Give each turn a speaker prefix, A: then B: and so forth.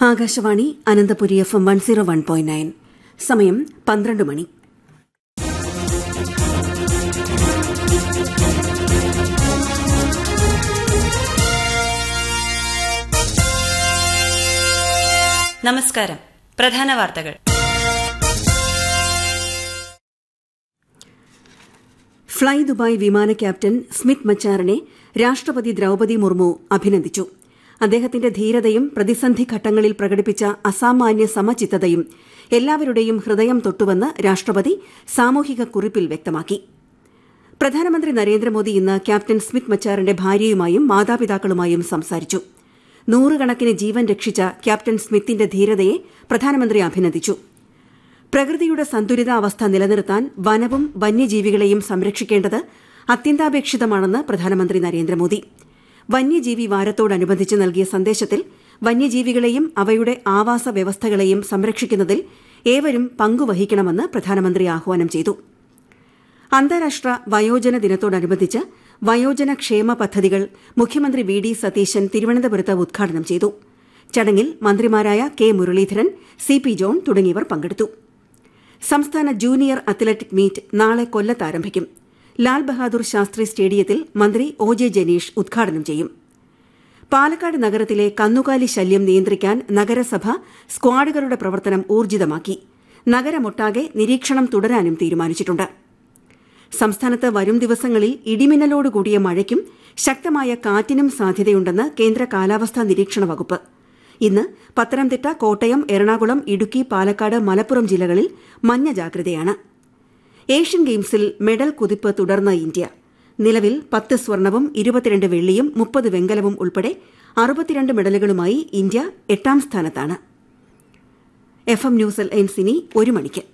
A: Akashvani Ananthapuri F M one zero one point nine സമയം പന്ത്രണ്ട് മണി
B: നമസ്കാരം പ്രധാന വാർത്തകൾ
A: ഫ്ളൈ ദുബായ് വിമാന ക്യാപ്റ്റൻ സ്മിത്ത് മച്ചാറിനെ രാഷ്ട്രപതി ദ്രൌപതി മുർമു അഭിനന്ദിച്ചു അദ്ദേഹത്തിന്റെ ധീരതയും പ്രതിസന്ധി ഘട്ടങ്ങളിൽ പ്രകടിപ്പിച്ച അസാമാന്യ സമചിത്തതയും എല്ലാവരുടെയും ഹൃദയം തൊട്ടുവെന്ന് രാഷ്ട്രപതി സാമൂഹിക കുറിപ്പിൽ വ്യക്തമാക്കി പ്രധാനമന്ത്രി നരേന്ദ്രമോദി ഇന്ന് ക്യാപ്റ്റൻ സ്മിത്ത് മച്ചാറിന്റെ ഭാര്യയുമായും മാതാപിതാക്കളുമായും സംസാരിച്ചു നൂറുകണക്കിന് ജീവൻ രക്ഷിച്ച ക്യാപ്റ്റൻ സ്മിത്തിന്റെ ധീരതയെ പ്രധാനമന്ത്രി അഭിനന്ദിച്ചു പ്രകൃതിയുടെ സന്തുലിതാവസ്ഥ നിലനിർത്താൻ വനവും വന്യജീവികളെയും സംരക്ഷിക്കേണ്ടത് അത്യന്താപേക്ഷിതമാണെന്ന് പ്രധാനമന്ത്രി നരേന്ദ്രമോദി വന്യജീവി വാരത്തോടനുബന്ധിച്ച് നൽകിയ സന്ദേശത്തിൽ വന്യജീവികളെയും അവയുടെ ആവാസ വ്യവസ്ഥകളെയും സംരക്ഷിക്കുന്നതിൽ ഏവരും പങ്കുവഹിക്കണമെന്ന് പ്രധാനമന്ത്രി ആഹ്വാനം ചെയ്തു അന്താരാഷ്ട്ര വയോജന ദിനത്തോടനുബന്ധിച്ച് വയോജന ക്ഷേമ പദ്ധതികൾ മുഖ്യമന്ത്രി വി ഡി സതീശൻ തിരുവനന്തപുരത്ത് ഉദ്ഘാടനം ചെയ്തു ചടങ്ങിൽ മന്ത്രിമാരായ K Muraleedharan C P John തുടങ്ങിയവർ പങ്കെടുത്തു സംസ്ഥാന ജൂനിയർ അത്ലറ്റിക് മീറ്റ് നാളെ കൊല്ലത്ത് ആരംഭിക്കും ലാൽ ബഹാദൂർ ശാസ്ത്രി സ്റ്റേഡിയത്തിൽ മന്ത്രി ഒ ജെ ജനീഷ് ഉദ്ഘാടനം ചെയ്യും പാലക്കാട് നഗരത്തിലെ കന്നുകാലി ശല്യം നിയന്ത്രിക്കാൻ നഗരസഭ സ്ക്വാഡുകളുടെ പ്രവർത്തനം ഊർജിതമാക്കി നഗരമൊട്ടാകെ നിരീക്ഷണം തുടരാനും തീരുമാനിച്ചിട്ടുണ്ട് സംസ്ഥാനത്ത് വരും ദിവസങ്ങളിൽ ഇടിമിന്നലോടുകൂടിയ മഴയ്ക്കും ശക്തമായ കാറ്റിനും സാധ്യതയുണ്ടെന്ന് കേന്ദ്ര കാലാവസ്ഥാ നിരീക്ഷണ വകുപ്പ് ഇന്ന് പത്തനംതിട്ട കോട്ടയം എറണാകുളം ഇടുക്കി പാലക്കാട് മലപ്പുറം ജില്ലകളിൽ മഞ്ഞ ജാഗ്രതയാണ് ഏഷ്യൻ ഗെയിംസിൽ മെഡൽ കുതിപ്പ് തുടർന്ന ഇന്ത്യ നിലവിൽ പത്ത് സ്വർണവും ഇരുപത്തിരണ്ട് വെള്ളിയും മുപ്പത് വെങ്കലവും ഉൾപ്പെടെ അറുപത്തിരണ്ട് മെഡലുകളുമായി ഇന്ത്യ എട്ടാം സ്ഥാനത്താണ് എഫ് എം ന്യൂസ് എയിംസ് ഇനി ഒരു മണിക്ക്